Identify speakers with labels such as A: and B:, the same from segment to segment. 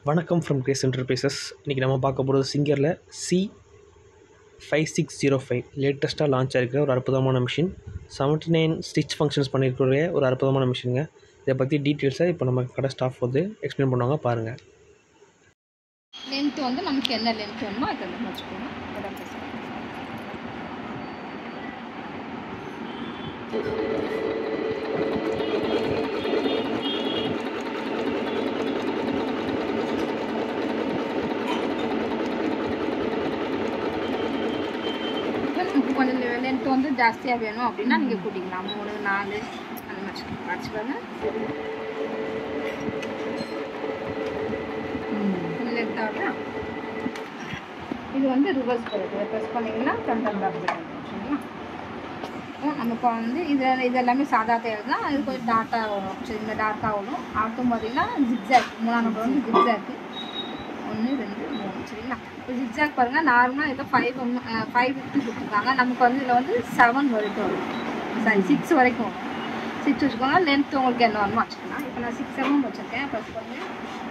A: வணக்கம் from grace enterprises இன்றைக்கி நம்ம பார்க்க போகிறது சிங்கரில் C five six zero five லேட்டஸ்ட்டாக லான்ச் ஆகிருக்கிற ஒரு அற்புதமான machine seventy nine stitch functions பண்ணியிருக்கிற ஒரு அற்புதமான மிஷினுங்க இதை பற்றி டீட்டெயில்ஸை இப்போ நம்ம கடை ஸ்டாஃப் வந்து எக்ஸ்பிளைன் பண்ணுவாங்க பாருங்கள்
B: லென்த் வந்து நமக்கு என்ன லென்த் வேணுமோ அதை வந்து வச்சுக்கணும் அதான் பேசுகிறேன் நமக்கு கொஞ்சம் லென்த் வந்து ஜாஸ்தியாக வேணும் அப்படின்னா நீங்கள் கூட்டிக்கலாம் மூணு நாலு அந்த மாதிரி வச்சுக்கோங்க லென்த் ஆகலாம் இது வந்து ரிவர்ஸ் போகுது ப்ரெஸ் பண்ணிங்கன்னா கண்ட்ரோல் அப்படி சரிங்களா அப்புறம் நமக்கு வந்து இது இது எல்லாமே சாதா தேவை தான் இது கொஞ்சம் டார்ட்டாக வரும் சரிங்களா டார்க்காக வரும் ஆட்டும் பார்த்தீங்கன்னா ஜிக்ஸாக் மூணாம் நம்பர் வந்து ஜிக்ஸாக்கு ஒன்று ரெண்டு மூணு சரிங்களா இப்போ ஜிக்ஸாக் பாருங்கள் நார்மலாக இதில் ஃபைவ் ஃபைவ் ஃபிஃப்டி கொடுத்துருக்காங்க நமக்கு வந்து இதில் வந்து செவன் வரைக்கும் வரும் சாரி சிக்ஸ் வரைக்கும் வரும் சிக்ஸ் வச்சுக்கோங்க லென்த் உங்களுக்கு என்ன வேணுமோ வச்சுக்கலாம் இப்போ நான் சிக்ஸ் செவன் வச்சுருக்கேன் ப்ளஸ் பண்ணுங்க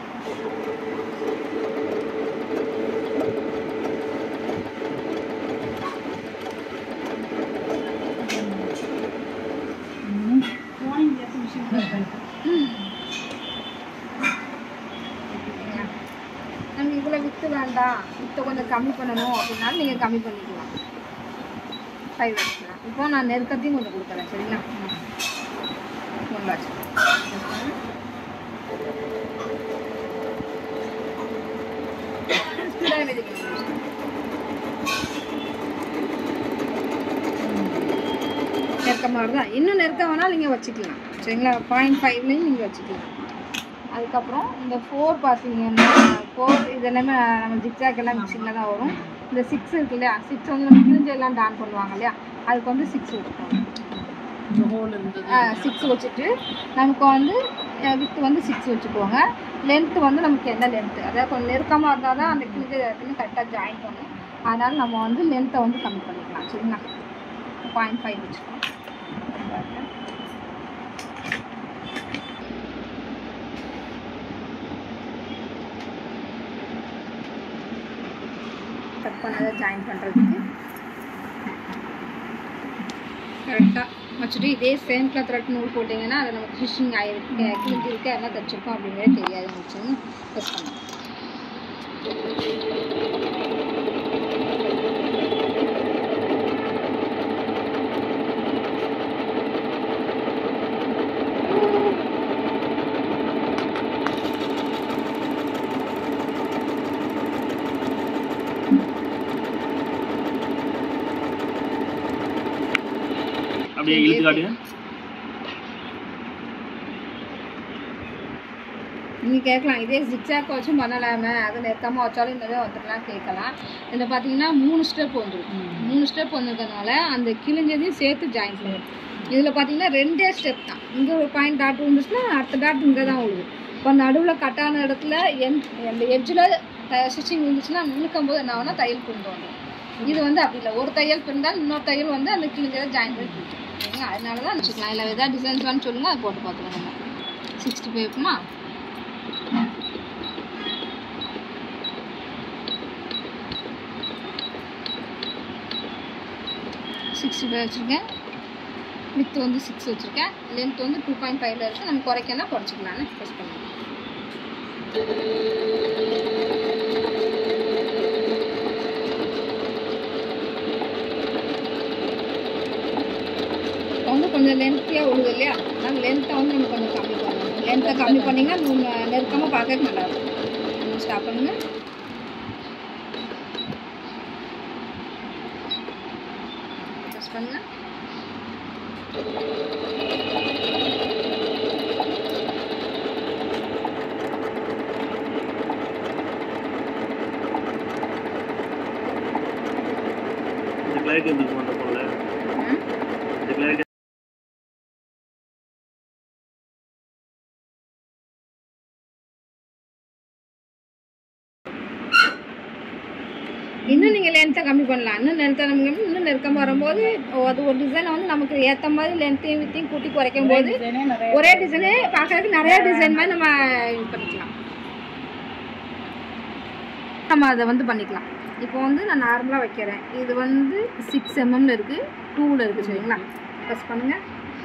B: நம்ம இவ்வளோ விற்று வேண்டாம் விற்று கொஞ்சம் கம்மி பண்ணணும் அப்படின்னாலும் நீங்கள் கம்மி பண்ணிக்கலாம் ஃபைவ் வச்சுக்கலாம் இப்போ நான் நெருக்கத்தையும் கொஞ்சம் கொடுக்குறேன் சரிங்களா ஒன்று வச்சுக்கலாம் ஸ்பீடாக வெடிக்கணும் நெருக்கமாக தான் இன்னும் நெருக்கம் வேணால் நீங்கள் வச்சுக்கலாம் சரிங்களா பாயிண்ட் ஃபைவ்லேயும் நீங்கள் வச்சுக்கலாம் அதுக்கப்புறம் இந்த ஃபோர் பார்த்தீங்கன்னா ஃபோர் இது எல்லாமே நம்ம ஜிக்ஸாக் எல்லாம் மிக்சிங்கில் தான் வரும் இந்த சிக்ஸ் இருக்கு இல்லையா சிக்ஸ் வந்து நம்ம கிழிஞ்ச எல்லாம் டான் பண்ணுவாங்க இல்லையா அதுக்கு வந்து சிக்ஸ் வச்சுக்கோங்க சிக்ஸ் வச்சுட்டு நமக்கு வந்து வித்து வந்து சிக்ஸ் வச்சுக்கோங்க லென்த்து வந்து நமக்கு என்ன லென்த்து அதாவது கொஞ்சம் நெருக்கமாக இருந்தால் தான் அந்த கிழிஞ்ச இடத்துல கரெக்டாக ஜாயின் பண்ணும் அதனால் நம்ம வந்து லென்த்தை வந்து கம்மி பண்ணிக்கலாம் சரிங்களா பாயிண்ட் ஃபைவ் வச்சுக்கோங்க கட் பண்ணதை ஜாயின் பண்ணுறதுக்கு கரெக்டாக வச்சுட்டு இதே சேம் கிளாத் த்ரெட் நூல் போட்டிங்கன்னா அதை நமக்கு ஃபிஷிங் ஆகிருக்கு கிழிஞ்சிருக்கு அதெல்லாம் தைச்சிருக்கோம் அப்படிங்கிறத தெரியாது வச்சுன்னு ப்ரெஸ் பண்ணலாம்
C: அப்படியே இழுத்து காட்டுங்க
B: நீங்கள் கேட்கலாம் இதே ஜிக்ஸாக் வச்சும் பண்ணலாமே அது நெருக்கமாக வச்சாலும் இந்த இதை வந்துடலாம் கேட்கலாம் இதில் பார்த்தீங்கன்னா மூணு ஸ்டெப் வந்துருக்கும் மூணு ஸ்டெப் வந்திருக்கனால அந்த கிழிஞ்சதையும் சேர்த்து ஜாயின் பண்ணுவோம் இதில் பார்த்தீங்கன்னா ரெண்டே ஸ்டெப் தான் இங்கே ஒரு பாயிண்ட் டாட் விழுந்துச்சுன்னா அடுத்த டாட் இங்கே தான் விழுது இப்போ நடுவில் கட்டான இடத்துல என் அந்த எட்ஜில் ஸ்டிச்சிங் இருந்துச்சுன்னா இழுக்கும் போது என்ன ஆகும்னா தையல் பிரிந்து வந்துடும் இது வந்து அப்படி இல்லை ஒரு தையல் பிரிந்தால் இன்னொரு தையல் வந்து அந்த கிழிஞ்சதை ஜாயின் பண்ணி பிடிக்கும் சரிங்களா அதனால தான் வச்சுக்கலாம் இல்லை எதாவது டிசைன்ஸ் வேணும்னு சொல்லுங்கள் அதை போட்டு பார்த்துக்கலாம் நம்ம சிக்ஸ்டி ஃபைவ்க்குமா சிக்ஸ்டி ஃபைவ் வச்சுருக்கேன் வித்து வந்து சிக்ஸ் வச்சுருக்கேன் லென்த் வந்து டூ பாயிண்ட் ஃபைவ்ல இருக்குது நம்ம குறைக்கனா குறைச்சிக்கலான்னு ப்ரெஸ் பண்ணுவோம் வந்து கொஞ்சம் லென்த்தியாக விழுது இல்லையா அதனால் லென்த்தை வந்து நம்ம கொஞ்சம் கம்மி பண்ணணும் லென்த்தை கம்மி பண்ணிங்கன்னா நம்ம நெருக்கமாக பார்க்க நல்லா இருக்கும் ஸ்டாப் பண்ணுங்கள் ப்ரெஸ் பண்ணுங்கள்
C: இந்த கிளாரிட்டி வந்துருக்கு அந்த போல
B: ம்
C: இந்த கிளாரிட்டி
B: இன்னும் நீங்கள் லென்த்தை கம்மி பண்ணலாம் இன்னும் லென்த்தை நம்ம கம்மி- இன்னும் நெருக்கமாக வரும்போது அது ஒரு டிசைனை வந்து நமக்கு ஏற்ற மாதிரி லென்த்தையும் வித்தையும் கூட்டி குறைக்கும் போது ஒரே டிசைனே பார்க்கறதுக்கு நிறைய டிசைன் மாதிரி நம்ம இது பண்ணிக்கலாம் நம்ம அதை வந்து பண்ணிக்கலாம் இப்போ வந்து நான் நார்மலாக வைக்கிறேன் இது வந்து சிக்ஸ் எம்எம்ல இருக்குது டூவில் இருக்குது சரிங்களா ப்ரெஸ் பண்ணுங்கள்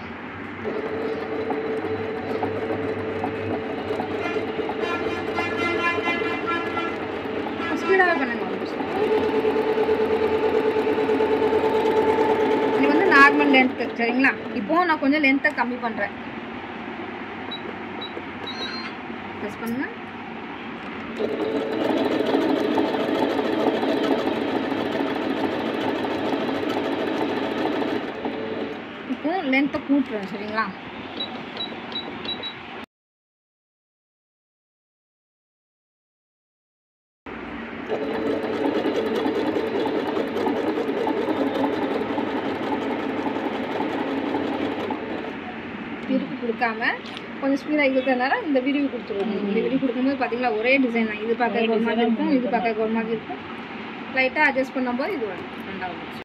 B: ஸ்பீடாகவே பண்ணுங்க ஒரு நிமிஷம். இது வந்து நார்மல் லென்த்து சரிங்களா இப்போ நான் கொஞ்சம் லென்த்தை கம்மி பண்ணுறேன் ப்ரெஸ் பண்ணுங்க இப்போ லென்த்தை கூட்டுறேன் சரிங்களா திருப்பி கொடுக்காம கொஞ்சம் ஸ்பீடாக இருக்கிறதுனால இந்த விரிவு கொடுத்துருவோம் இந்த விரிவு கொடுக்கும்போது பார்த்தீங்களா ஒரே டிசைன் தான் இது பார்க்க ஒரு மாதிரி இருக்கும் இது பார்க்க ஒரு மாதிரி இருக்கும் லைட்டாக அட்ஜஸ்ட் பண்ணும்போது இது வரும் ரெண்டாவது